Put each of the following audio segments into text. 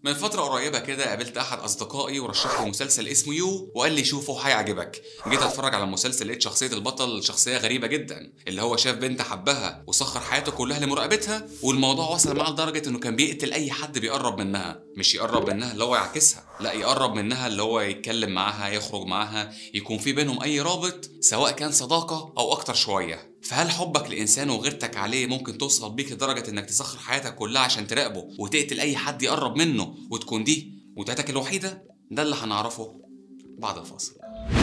من فترة قريبة كده قابلت أحد أصدقائي ورشح لي مسلسل اسمه يو وقال لي شوفه هيعجبك. جيت أتفرج على المسلسل لقيت شخصية البطل شخصية غريبة جدا، اللي هو شاف بنت حبها وسخر حياته كلها لمراقبتها والموضوع وصل معاه لدرجة إنه كان بيقتل أي حد بيقرب منها، مش يقرب منها اللي هو يعكسها، لا يقرب منها اللي هو يتكلم معاها يخرج معاها يكون في بينهم أي رابط سواء كان صداقة أو أكتر شوية. فهل حبك لإنسان وغيرتك عليه ممكن توصل بيك لدرجة إنك تسخر حياتك كلها عشان تراقبه وتقتل أي حد يقرب منه وتكون دي متعتك الوحيدة؟ ده اللي هنعرفه بعد الفاصل.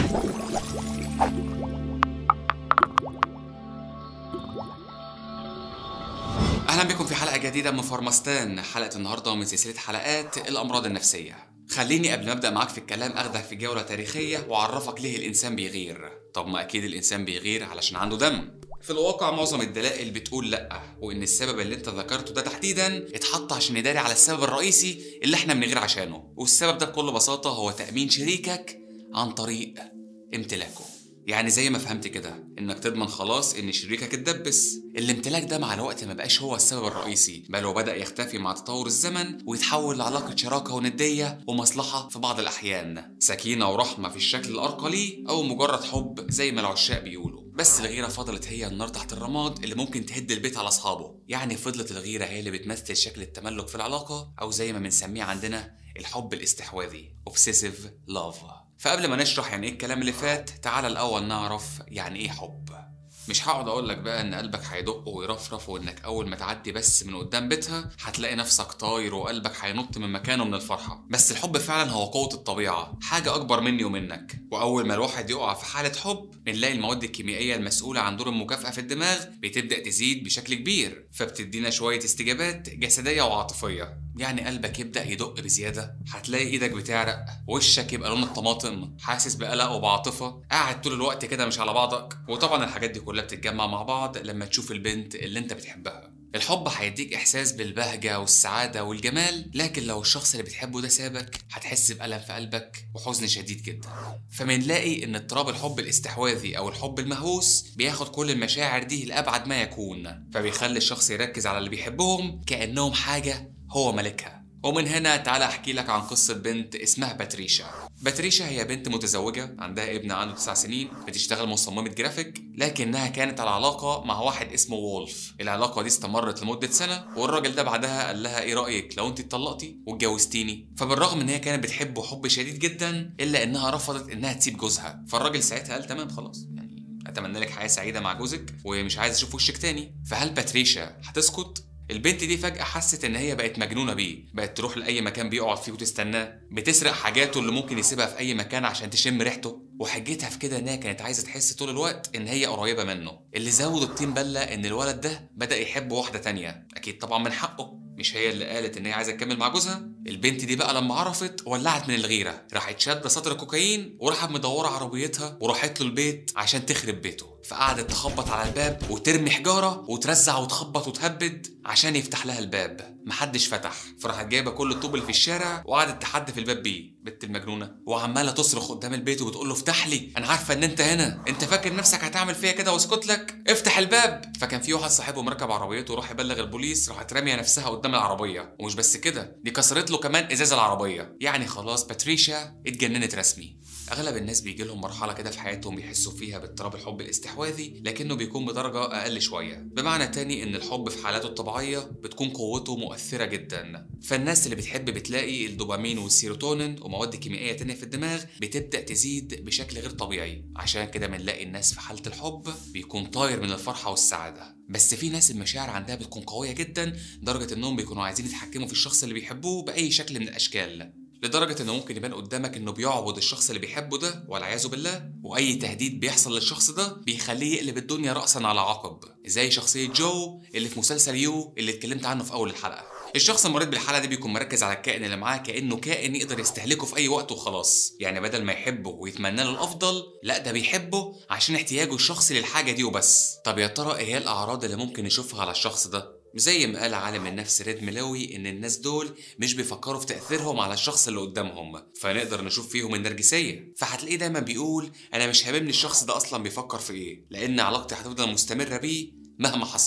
أهلا بكم في حلقة جديدة من فارماستان، حلقة النهاردة من سلسلة حلقات الأمراض النفسية. خليني قبل ما ابدا معاك في الكلام اخدك في جوله تاريخيه واعرفك ليه الانسان بيغير طب ما اكيد الانسان بيغير علشان عنده دم في الواقع معظم الدلائل بتقول لا وان السبب اللي انت ذكرته ده تحديدا اتحط عشان يداري على السبب الرئيسي اللي احنا بنغير عشانه والسبب ده بكل بساطه هو تامين شريكك عن طريق امتلاكه يعني زي ما فهمت كده انك تضمن خلاص ان شريكك اتدبس الامتلاك ده مع الوقت ما بقاش هو السبب الرئيسي بل هو بدا يختفي مع تطور الزمن ويتحول لعلاقه شراكه ونديه ومصلحه في بعض الاحيان سكينه ورحمه في الشكل الارقى ليه او مجرد حب زي ما العشاق بيقولوا بس الغيره فضلت هي النار تحت الرماد اللي ممكن تهد البيت على اصحابه يعني فضلت الغيره هي اللي بتمثل شكل التملك في العلاقه او زي ما بنسميه عندنا الحب الاستحواذي obsessive love فقبل ما نشرح يعني ايه الكلام اللي فات تعال الاول نعرف يعني ايه حب مش هقعد اقول لك بقى ان قلبك هيدق ويرفرف وانك اول ما تعدي بس من قدام بيتها هتلاقي نفسك طاير وقلبك هينط من مكانه من الفرحه بس الحب فعلا هو قوه الطبيعه حاجه اكبر مني ومنك واول ما الواحد يقع في حاله حب بنلاقي المواد الكيميائيه المسؤوله عن دور المكافاه في الدماغ بتبدا تزيد بشكل كبير فبتدينا شويه استجابات جسديه وعاطفيه يعني قلبك يبدا يدق بزياده هتلاقي ايدك بتعرق وشك يبقى لون الطماطم حاسس بقلق وبعاطفه قاعد طول الوقت كده مش على بعضك وطبعا الحاجات دي كلها بتتجمع مع بعض لما تشوف البنت اللي انت بتحبها الحب هيديك احساس بالبهجه والسعاده والجمال لكن لو الشخص اللي بتحبه ده سابك هتحس بالم في قلبك وحزن شديد جدا فبنلاقي ان اضطراب الحب الاستحواذي او الحب المهووس بياخد كل المشاعر دي لابعد ما يكون فبيخلي الشخص يركز على اللي بيحبهم كانهم حاجه هو ملكها ومن هنا تعالى احكي لك عن قصة بنت اسمها باتريشا باتريشا هي بنت متزوجة عندها ابن عنده 9 سنين بتشتغل مصممة جرافيك لكنها كانت على علاقة مع واحد اسمه وولف العلاقة دي استمرت لمدة سنة والراجل ده بعدها قال لها ايه رأيك لو انت اتطلقتي واتجوزتيني فبالرغم ان هي كانت بتحبه حب شديد جدا الا انها رفضت انها تسيب جوزها فالراجل ساعتها قال تمام خلاص يعني اتمنى لك حياة سعيدة مع جوزك ومش عايز اشوف وشك تاني فهل باتريشا هتسكت البنت دي فجأة حست إن هي بقت مجنونة بيه، بقت تروح لأي مكان بيقعد فيه وتستناه، بتسرق حاجاته اللي ممكن يسيبها في أي مكان عشان تشم ريحته، وحجتها في كده إنها كانت عايزة تحس طول الوقت إن هي قريبة منه، اللي زود الطين بلة إن الولد ده بدأ يحب واحدة تانية، أكيد طبعا من حقه، مش هي اللي قالت ان هي عايزه تكمل مع جوزها البنت دي بقى لما عرفت ولعت من الغيره راحت شاده سطر كوكايين وراحت مدوره عربيتها وراحت له البيت عشان تخرب بيته فقعدت تخبط على الباب وترمي حجاره وترزع وتخبط وتهبد عشان يفتح لها الباب محدش فتح فراحت جايبه كل الطوب اللي في الشارع وقعدت تحدف الباب بيه بنت المجنونه وعماله تصرخ قدام البيت وبتقول له افتح لي انا عارفه ان انت هنا انت فاكر نفسك هتعمل فيا كده واسكت لك افتح الباب فكان في واحد صاحبه مركب عربيته وراح يبلغ البوليس راحت راميه نفسها قدام العربيه ومش بس كده دي كسرت له كمان ازاز العربيه يعني خلاص باتريشا اتجننت رسمي اغلب الناس بيجي لهم مرحله كده في حياتهم بيحسوا فيها باضطراب الحب الاستحواذي لكنه بيكون بدرجه اقل شويه بمعنى تاني ان الحب في حالاته الطبيعيه بتكون قوته مؤثره جدا فالناس اللي بتحب بتلاقي الدوبامين والسيروتونين ومواد كيميائيه تانية في الدماغ بتبدا تزيد بشكل غير طبيعي عشان كده بنلاقي الناس في حاله الحب بيكون طاير من الفرحه والسعاده بس في ناس المشاعر عندها بتكون قويه جدا لدرجه انهم بيكونوا عايزين يتحكموا في الشخص اللي بيحبوه باي شكل من الاشكال لدرجة انه ممكن يبان قدامك انه بيعبد الشخص اللي بيحبه ده والعياذ بالله واي تهديد بيحصل للشخص ده بيخليه يقلب الدنيا رأسا على عقب زي شخصية جو اللي في مسلسل يو اللي اتكلمت عنه في اول الحلقة الشخص المريض بالحالة دي بيكون مركز على الكائن اللي معاه كأنه كائن يقدر يستهلكه في أي وقت وخلاص، يعني بدل ما يحبه ويتمنى له الأفضل، لا ده بيحبه عشان احتياجه الشخصي للحاجة دي وبس. طب يا ترى إيه هي الأعراض اللي ممكن نشوفها على الشخص ده؟ زي ما قال عالم النفس ريد ميلوي ان الناس دول مش بيفكروا في تاثيرهم على الشخص اللي قدامهم فنقدر نشوف فيهم النرجسيه فهتلاقيه دايما بيقول انا مش هاممني الشخص ده اصلا بيفكر في ايه لان علاقتي هتفضل مستمره بيه مهما حصل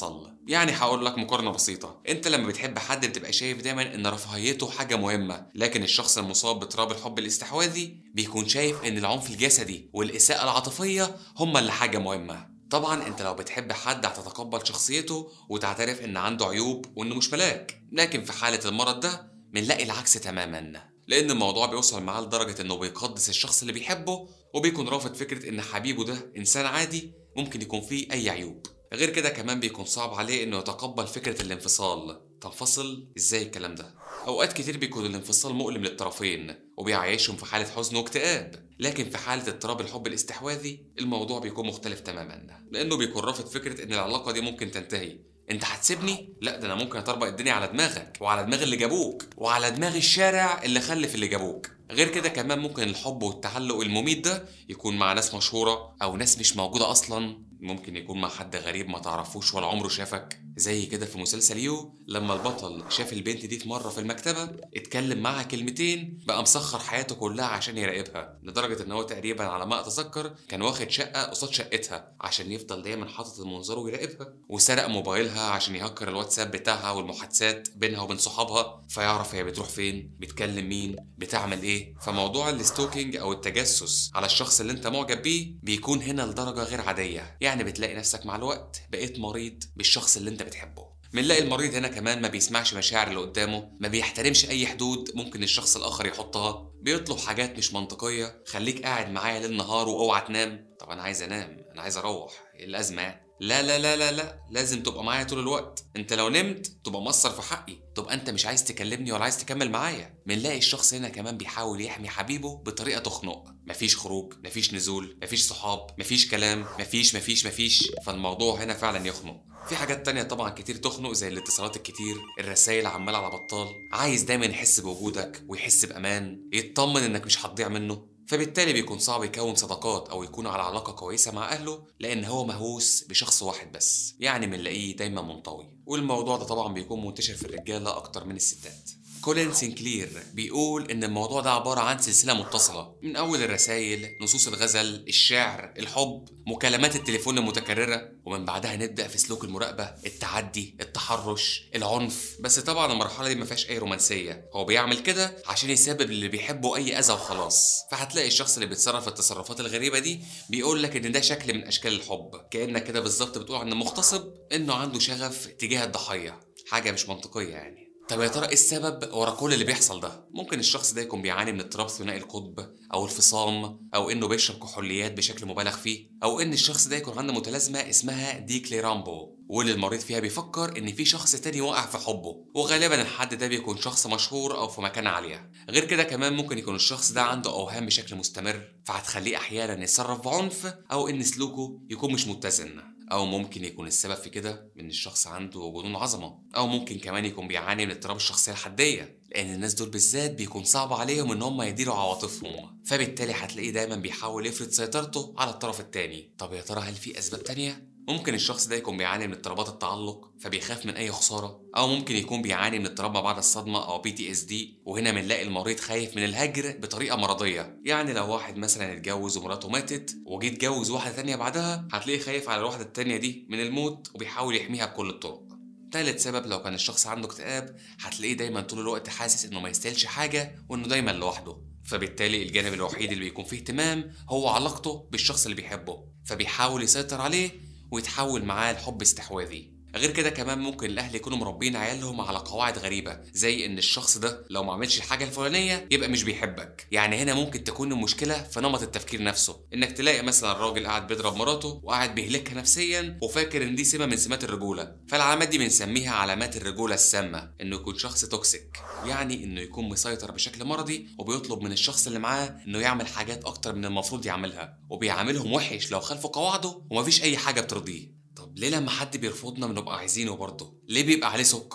يعني هقول لك مقارنة بسيطة انت لما بتحب حد بتبقى شايف دايما ان رفاهيته حاجة مهمة لكن الشخص المصاب باضطراب الحب الاستحواذي بيكون شايف ان العنف الجسدي والإساءة العاطفية هما اللي حاجة مهمة طبعا انت لو بتحب حد هتتقبل شخصيته وتعترف ان عنده عيوب وانه مش ملاك لكن في حالة المرض ده بنلاقي العكس تماما لان الموضوع بيوصل معاه لدرجة انه بيقدس الشخص اللي بيحبه وبيكون رافض فكرة ان حبيبه ده انسان عادي ممكن يكون فيه اي عيوب غير كده كمان بيكون صعب عليه انه يتقبل فكرة الانفصال تنفصل ازاي الكلام ده اوقات كتير بيكون الانفصال مؤلم للطرفين وبيعيشهم في حالة حزن واكتئاب لكن في حالة اضطراب الحب الاستحواذي الموضوع بيكون مختلف تماما لانه بيكون رافض فكرة ان العلاقة دي ممكن تنتهي انت هتسيبني لا ده انا ممكن اطربق الدنيا على دماغك وعلى دماغ اللي جابوك وعلى دماغ الشارع اللي خلف اللي جابوك غير كده كمان ممكن الحب والتعلق المميت ده يكون مع ناس مشهورة او ناس مش موجودة اصلا ممكن يكون مع حد غريب ما تعرفوش ولا عمره شافك زي كده في مسلسل يو لما البطل شاف البنت دي في مرة في المكتبة اتكلم معاها كلمتين بقى مسخر حياته كلها عشان يراقبها لدرجة ان هو تقريبا على ما اتذكر كان واخد شقة قصاد شقتها عشان يفضل دايما حاطط المنظار ويراقبها وسرق موبايلها عشان يهكر الواتساب بتاعها والمحادثات بينها وبين صحابها فيعرف هي بتروح فين بتكلم مين بتعمل ايه فموضوع الستوكينج او التجسس على الشخص اللي انت معجب بيه بيكون هنا لدرجة غير عادية يعني بتلاقي نفسك مع الوقت بقيت مريض بالشخص اللي انت بتحبه بنلاقي المريض هنا كمان ما بيسمعش مشاعر اللي قدامه ما بيحترمش اي حدود ممكن الشخص الاخر يحطها بيطلب حاجات مش منطقيه خليك قاعد معايا ليل نهار واوعى تنام طب انا عايز انام انا عايز اروح ايه الازمه يعني؟ لا لا لا لا لا لازم تبقى معايا طول الوقت انت لو نمت تبقى مقصر في حقي تبقى انت مش عايز تكلمني ولا عايز تكمل معايا بنلاقي الشخص هنا كمان بيحاول يحمي حبيبه بطريقه تخنق مفيش خروج مفيش نزول مفيش صحاب مفيش كلام مفيش مفيش مفيش فالموضوع هنا فعلا يخنق في حاجات تانية طبعا كتير تخنق زي الاتصالات الكتير الرسائل عمال على بطال عايز دايما يحس بوجودك ويحس بأمان يطمن انك مش هتضيع منه فبالتالي بيكون صعب يكون صداقات او يكون على علاقة كويسة مع اهله لان هو مهووس بشخص واحد بس يعني بنلاقيه دايما منطوي والموضوع ده طبعا بيكون منتشر في الرجالة اكتر من الستات كولين سينكلير بيقول ان الموضوع ده عبارة عن سلسلة متصلة من اول الرسائل نصوص الغزل الشعر الحب مكالمات التليفون المتكررة ومن بعدها نبدأ في سلوك المراقبة التعدي التحرش العنف بس طبعا المرحلة دي ما فيهاش اي رومانسية هو بيعمل كده عشان يسبب للي بيحبه اي اذى وخلاص فهتلاقي الشخص اللي بيتصرف التصرفات الغريبة دي بيقول لك ان ده شكل من اشكال الحب كأنك كده بالظبط بتقول عن المغتصب انه عنده شغف تجاه الضحية حاجة مش منطقية يعني طب يا ترى ايه السبب ورا كل اللي بيحصل ده؟ ممكن الشخص ده يكون بيعاني من اضطراب ثنائي القطب او الفصام او انه بيشرب كحوليات بشكل مبالغ فيه او ان الشخص ده يكون عنده متلازمه اسمها ديكليرامبو واللي المريض فيها بيفكر ان في شخص تاني واقع في حبه وغالبا الحد ده بيكون شخص مشهور او في مكانه عاليه غير كده كمان ممكن يكون الشخص ده عنده اوهام بشكل مستمر فهتخليه احيانا يتصرف بعنف او ان سلوكه يكون مش متزن او ممكن يكون السبب في كده ان الشخص عنده جنون عظمه او ممكن كمان يكون بيعاني من اضطراب الشخصيه الحديه لان الناس دول بالذات بيكون صعب عليهم ان هم يديروا عواطفهم فبالتالي هتلاقيه دايما بيحاول يفرض سيطرته على الطرف التاني طب يا ترى هل في اسباب تانية ممكن الشخص ده يكون بيعاني من اضطرابات التعلق فبيخاف من اي خساره او ممكن يكون بيعاني من اضطراب ما بعد الصدمه او بي تي اس دي وهنا بنلاقي المريض خايف من الهجر بطريقه مرضيه يعني لو واحد مثلا اتجوز ومراته ماتت وجي اتجوز واحده تانية بعدها هتلاقيه خايف على الواحده التانية دي من الموت وبيحاول يحميها بكل الطرق تالت سبب لو كان الشخص عنده اكتئاب هتلاقيه دايما طول الوقت حاسس انه ما يستاهلش حاجه وانه دايما لوحده فبالتالي الجانب الوحيد اللي بيكون فيه اهتمام هو علاقته بالشخص اللي بيحبه فبيحاول يسيطر عليه ويتحول معاه لحب استحواذي غير كده كمان ممكن الاهل يكونوا مربين عيالهم على قواعد غريبه زي ان الشخص ده لو ما عملش الحاجه الفلانيه يبقى مش بيحبك يعني هنا ممكن تكون المشكله في نمط التفكير نفسه انك تلاقي مثلا الراجل قاعد بيضرب مراته وقاعد بيهلكها نفسيا وفاكر ان دي سمه من سمات الرجوله فالعلامات دي بنسميها علامات الرجوله السامه انه يكون شخص توكسيك يعني انه يكون مسيطر بشكل مرضي وبيطلب من الشخص اللي معاه انه يعمل حاجات اكتر من المفروض يعملها وبيعاملهم وحش لو خالفوا قواعده ومفيش اي حاجه بترضيه طب ليه لما حد بيرفضنا بنبقى عايزينه برضه؟ ليه بيبقى عليه سكر؟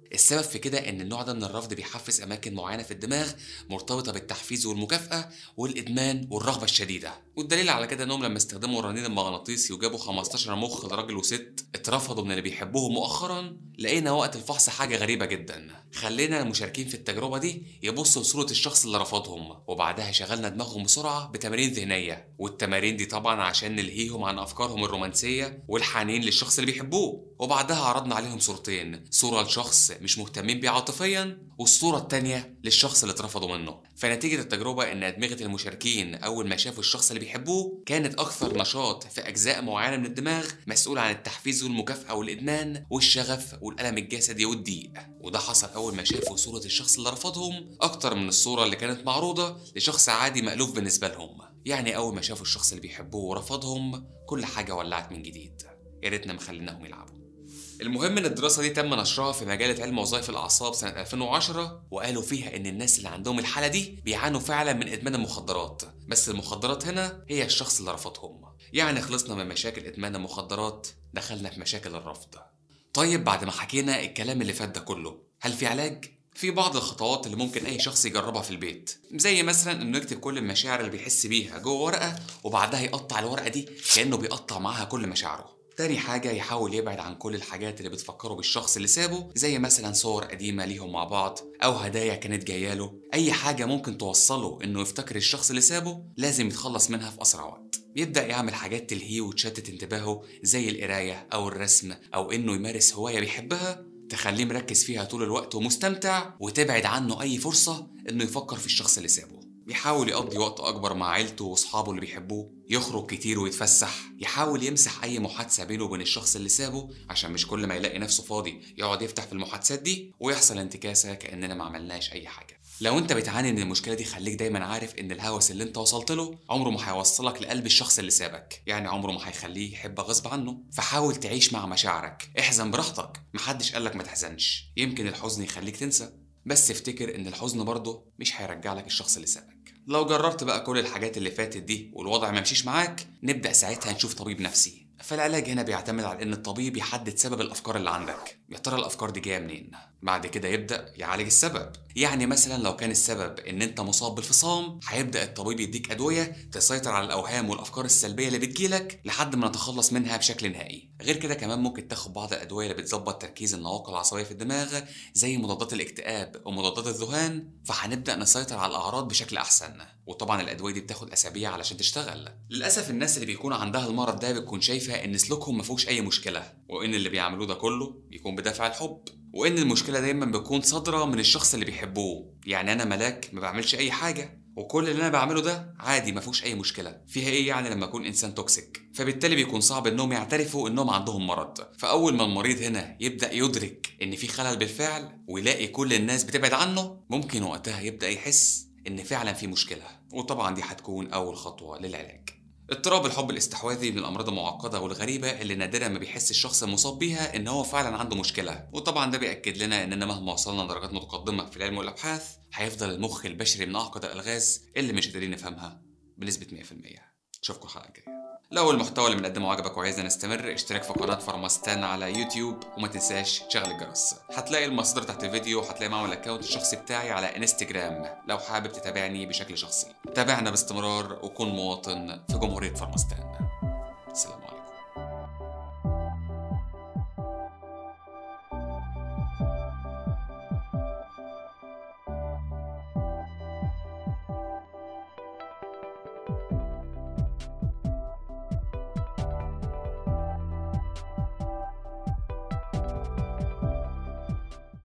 السبب في كده ان النوع ده من الرفض بيحفز اماكن معينه في الدماغ مرتبطه بالتحفيز والمكافاه والادمان والرغبه الشديده والدليل على كده انهم لما استخدموا الرنين المغناطيسي وجابوا 15 مخ لراجل وست اترفضوا من اللي بيحبوهم مؤخرا لقينا وقت الفحص حاجه غريبه جدا خلينا المشاركين في التجربه دي يبصوا لصوره الشخص اللي رفضهم وبعدها شغلنا دماغهم بسرعه بتمارين ذهنيه والتمارين دي طبعا عشان نلهيهم عن افكارهم الرومانسيه والحنين للشخص اللي بيحبوه وبعدها عرضنا عليهم صورتين صوره لشخص مش مهتمين بيه عاطفيا والصوره التانيه للشخص اللي اترفضوا منه فنتيجه التجربه ان ادمغه المشاركين اول ما شافوا الشخص اللي بيحبوه كانت اكثر نشاط في اجزاء معينه من الدماغ مسؤول عن التحفيز والمكافاه والادمان والشغف والالم الجسدي والضيق وده حصل اول ما شافوا صوره الشخص اللي رفضهم اكتر من الصوره اللي كانت معروضه لشخص عادي مألوف بالنسبه لهم يعني اول ما شافوا الشخص اللي بيحبوه ورفضهم كل حاجه ولعت من جديد يا ريتنا ما خليناهم يلعبوا المهم ان الدراسه دي تم نشرها في مجله علم وظائف الاعصاب سنه 2010 وقالوا فيها ان الناس اللي عندهم الحاله دي بيعانوا فعلا من ادمان المخدرات بس المخدرات هنا هي الشخص اللي رفضهم يعني خلصنا من مشاكل ادمان المخدرات دخلنا في مشاكل الرفض طيب بعد ما حكينا الكلام اللي فات ده كله هل في علاج في بعض الخطوات اللي ممكن اي شخص يجربها في البيت زي مثلا انه يكتب كل المشاعر اللي بيحس بيها جوه ورقه وبعدها يقطع الورقه دي كانه بيقطع معاها كل مشاعره تاني حاجة يحاول يبعد عن كل الحاجات اللي بتفكره بالشخص اللي سابه زي مثلا صور قديمة ليهم مع بعض أو هدايا كانت جاياله أي حاجة ممكن توصله إنه يفتكر الشخص اللي سابه لازم يتخلص منها في أسرع وقت يبدأ يعمل حاجات تلهيه وتشتت انتباهه زي القراية أو الرسم أو إنه يمارس هواية بيحبها تخليه مركز فيها طول الوقت ومستمتع وتبعد عنه أي فرصة إنه يفكر في الشخص اللي سابه يحاول يقضي وقت أكبر مع عيلته وأصحابه اللي بيحبوه يخرج كتير ويتفسح يحاول يمسح أي محادثة بينه وبين الشخص اللي سابه عشان مش كل ما يلاقي نفسه فاضي يقعد يفتح في المحادثات دي ويحصل انتكاسة كأننا ما عملناش أي حاجة لو انت بتعاني من المشكله دي خليك دايما عارف ان الهوس اللي انت وصلت له عمره ما هيوصلك لقلب الشخص اللي سابك يعني عمره ما هيخليه يحبك غصب عنه فحاول تعيش مع مشاعرك احزن براحتك محدش قالك ما تحزنش يمكن الحزن يخليك تنسى بس افتكر ان الحزن برضه مش هيرجع لك الشخص اللي سابك لو جربت بقى كل الحاجات اللي فاتت دي والوضع ما مشيش معاك نبدا ساعتها نشوف طبيب نفسي فالعلاج هنا بيعتمد على ان الطبيب يحدد سبب الافكار اللي عندك يا ترى الافكار دي جايه منين بعد كده يبدا يعالج السبب يعني مثلا لو كان السبب ان انت مصاب بالفصام هيبدا الطبيب يديك ادويه تسيطر على الاوهام والافكار السلبيه اللي بتجيلك لحد ما نتخلص منها بشكل نهائي غير كده كمان ممكن تاخد بعض الادويه اللي بتظبط تركيز النواقل العصبيه في الدماغ زي مضادات الاكتئاب ومضادات الذهان فهنبدا نسيطر على الاعراض بشكل احسن وطبعا الادويه دي بتاخد اسابيع علشان تشتغل للاسف الناس اللي بيكون عندها المرض ده بتكون شايفه ان سلوكهم ما فيهوش اي مشكله وان اللي بيعملوه ده كله بيكون بدافع الحب وان المشكله دايما بتكون صادره من الشخص اللي بيحبوه يعني انا ملاك ما بعملش اي حاجه وكل اللي انا بعمله ده عادي ما فيهوش اي مشكله فيها ايه يعني لما اكون انسان توكسيك فبالتالي بيكون صعب انهم يعترفوا انهم عندهم مرض فاول ما المريض هنا يبدا يدرك ان في خلل بالفعل ويلاقي كل الناس بتبعد عنه ممكن وقتها يبدا يحس ان فعلا في مشكله وطبعا دي هتكون اول خطوه للعلاج اضطراب الحب الاستحواذي من الامراض المعقده والغريبه اللي نادرا ما بيحس الشخص المصاب بيها ان هو فعلا عنده مشكله وطبعا ده بياكد لنا اننا مهما وصلنا لدرجات متقدمه في العلم والابحاث هيفضل المخ البشري من اعقد الالغاز اللي مش قادرين نفهمها بنسبه 100% اشوفكم الحلقه الجايه لو المحتوى اللي بنقدمه عجبك وعايزنا نستمر اشترك في قناة فارماستان على يوتيوب وما تنساش تشغل الجرس هتلاقي المصادر تحت الفيديو وهتلاقي معاهم الاكونت الشخصي بتاعي على انستجرام لو حابب تتابعني بشكل شخصي تابعنا باستمرار وكن مواطن في جمهورية فارماستان سلام عليكم